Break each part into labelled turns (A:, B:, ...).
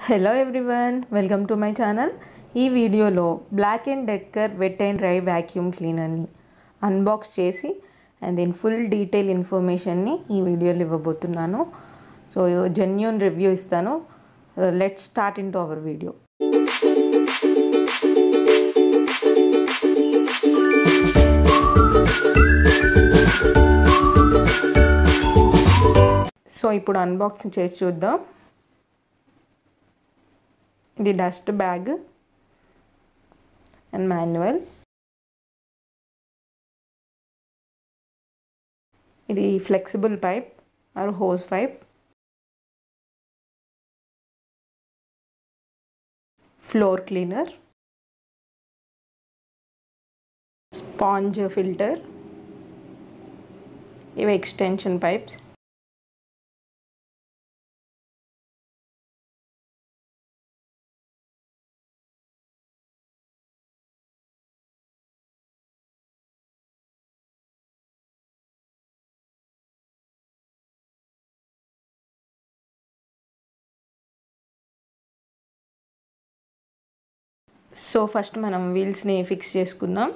A: hello everyone welcome to my channel ఈ వీడియోలో Black and Decker wet and dry vacuum క్లీనర్ని unbox చేసి and దీని ఫుల్ డీటెయిల్ ఇన్ఫర్మేషన్ని ఈ వీడియోలో ఇవ్వబోతున్నాను సో జెన్యున్ రివ్యూ ఇస్తాను let start into our video so ఇప్పుడు అన్బాక్సింగ్ చేసి చూద్దాం ఇది డస్ట్ బ్యాగ్ అండ్ మాన్యువల్ ఇది flexible pipe or hose pipe floor cleaner sponge filter ఇవి ఎక్స్టెన్షన్ పైప్స్ సో ఫస్ట్ మనం వీల్స్ని ఫిక్స్ చేసుకుందాం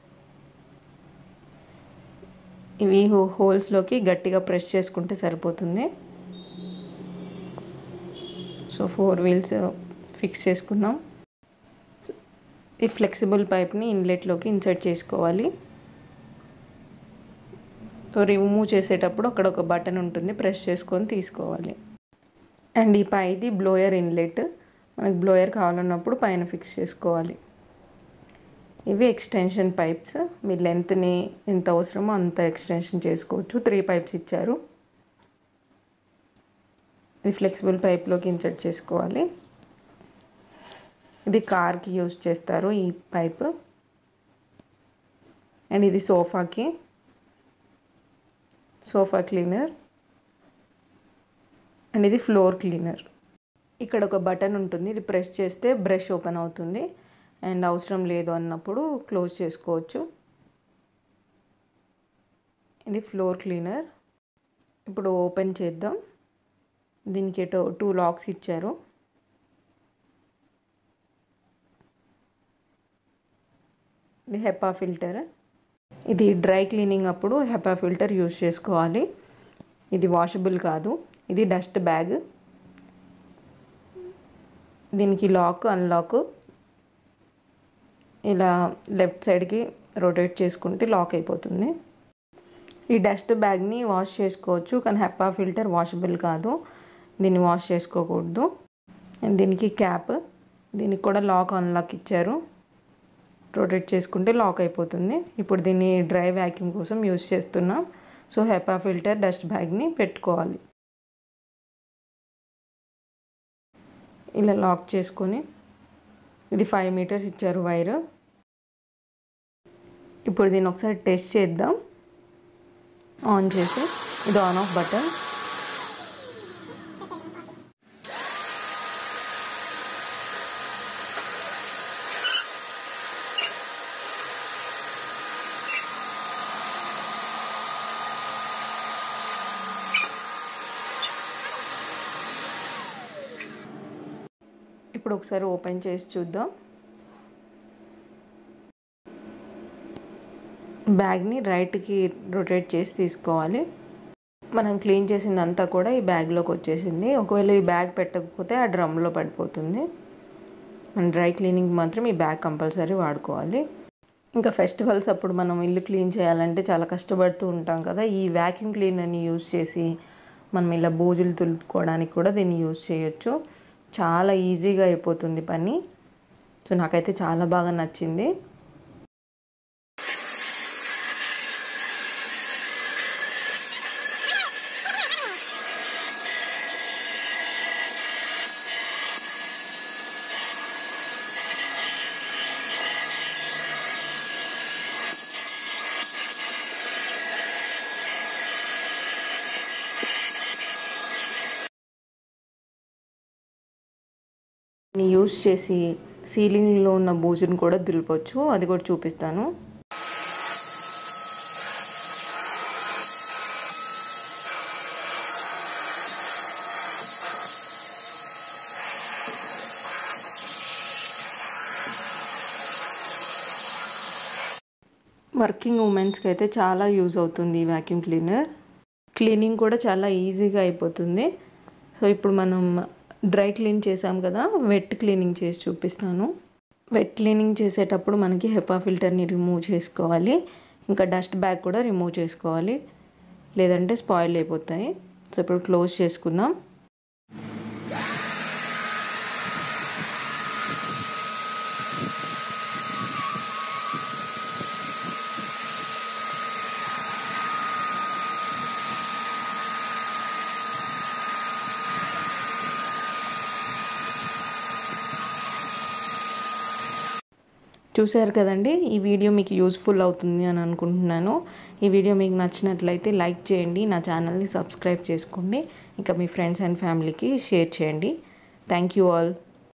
A: ఇవి హోల్స్లోకి గట్టిగా ప్రెస్ చేసుకుంటే సరిపోతుంది సో ఫోర్ వీల్స్ ఫిక్స్ చేసుకున్నాం ఈ ఫ్లెక్సిబుల్ పైప్ని ఇన్లెట్లోకి ఇన్సర్ట్ చేసుకోవాలి రిమూవ్ చేసేటప్పుడు అక్కడ ఒక బటన్ ఉంటుంది ప్రెస్ చేసుకొని తీసుకోవాలి అండ్ ఈ పైది బ్లోయర్ ఇన్లెట్ మనకు బ్లోయర్ కావాలన్నప్పుడు పైన ఫిక్స్ చేసుకోవాలి ఇవి ఎక్స్టెన్షన్ పైప్స్ మీ లెంత్ని ఎంత అవసరమో అంత ఎక్స్టెన్షన్ చేసుకోవచ్చు త్రీ పైప్స్ ఇచ్చారు ఇది ఫ్లెక్సిబుల్ పైప్లోకి ఇన్సర్ట్ చేసుకోవాలి ఇది కార్కి యూజ్ చేస్తారు ఈ పైప్ అండ్ ఇది సోఫాకి సోఫా క్లీనర్ అండ్ ఇది ఫ్లోర్ క్లీనర్ ఇక్కడ ఒక బటన్ ఉంటుంది ఇది ప్రెస్ చేస్తే బ్రష్ ఓపెన్ అవుతుంది అండ్ అవసరం లేదు అన్నప్పుడు క్లోజ్ చేసుకోవచ్చు ఇది ఫ్లోర్ క్లీనర్ ఇప్పుడు ఓపెన్ చేద్దాం దీనికి టూ లాక్స్ ఇచ్చారు ఇది హెపా ఫిల్టర్ ఇది డ్రై క్లీనింగ్ అప్పుడు హెపా ఫిల్టర్ యూజ్ చేసుకోవాలి ఇది వాషబుల్ కాదు ఇది డస్ట్ బ్యాగ్ దీనికి లాక్ అన్లాక్ ఇలా లెఫ్ట్ సైడ్కి రొటేట్ చేసుకుంటే లాక్ అయిపోతుంది ఈ డస్ట్ బ్యాగ్ని వాష్ చేసుకోవచ్చు కానీ హెప్పా ఫిల్టర్ వాషబుల్ కాదు దీన్ని వాష్ చేసుకోకూడదు అండ్ దీనికి క్యాప్ దీనికి కూడా లాక్ అన్లాక్ ఇచ్చారు రొటేట్ చేసుకుంటే లాక్ అయిపోతుంది ఇప్పుడు దీన్ని డ్రై వ్యాక్యూమ్ కోసం యూజ్ చేస్తున్నాం సో హెపా ఫిల్టర్ డస్ట్ బ్యాగ్ని పెట్టుకోవాలి ఇలా లాక్ చేసుకొని ఇది ఫైవ్ మీటర్స్ ఇచ్చారు వైర్ ఇప్పుడు దీన్ని ఒకసారి టెస్ట్ చేద్దాం ఆన్ చేసి ఇది ఆన్ ఆఫ్ బటన్ ఇప్పుడు ఒకసారి ఓపెన్ చేసి చూద్దాం బ్యాగ్ని రైట్కి రొటేట్ చేసి తీసుకోవాలి మనం క్లీన్ చేసిందంతా కూడా ఈ బ్యాగ్లోకి వచ్చేసింది ఒకవేళ ఈ బ్యాగ్ పెట్టకపోతే ఆ డ్రమ్లో పడిపోతుంది మన డ్రై క్లీనింగ్ మాత్రం ఈ బ్యాగ్ కంపల్సరీ వాడుకోవాలి ఇంకా ఫెస్టివల్స్ అప్పుడు మనం ఇల్లు క్లీన్ చేయాలంటే చాలా కష్టపడుతూ ఉంటాం కదా ఈ వ్యాక్యూమ్ క్లీనర్ని యూజ్ చేసి మనం ఇలా బూజులు తులుపుకోవడానికి కూడా దీన్ని యూజ్ చేయొచ్చు చాలా ఈజీగా అయిపోతుంది పని సో నాకైతే చాలా బాగా నచ్చింది యూస్ చేసి సీలింగ్లో ఉన్న బూజును కూడా దులపొచ్చు అది కూడా చూపిస్తాను వర్కింగ్ ఉమెన్స్కి అయితే చాలా యూజ్ అవుతుంది ఈ వ్యాక్యూమ్ క్లీనర్ క్లీనింగ్ కూడా చాలా ఈజీగా అయిపోతుంది సో ఇప్పుడు మనం డ్రై క్లీన్ చేసాం కదా వెట్ క్లీనింగ్ చేసి చూపిస్తాను వెట్ క్లీనింగ్ చేసేటప్పుడు మనకి హెపా ఫిల్టర్ని రిమూవ్ చేసుకోవాలి ఇంకా డస్ట్ బ్యాగ్ కూడా రిమూవ్ చేసుకోవాలి లేదంటే స్పాయిల్ అయిపోతాయి సో ఇప్పుడు క్లోజ్ చేసుకుందాం చూశారు కదండి ఈ వీడియో మీకు యూస్ఫుల్ అవుతుంది అని అనుకుంటున్నాను ఈ వీడియో మీకు నచ్చినట్లయితే లైక్ చేయండి నా ఛానల్ని సబ్స్క్రైబ్ చేసుకోండి ఇంకా మీ ఫ్రెండ్స్ అండ్ ఫ్యామిలీకి షేర్ చేయండి థ్యాంక్ యూ ఆల్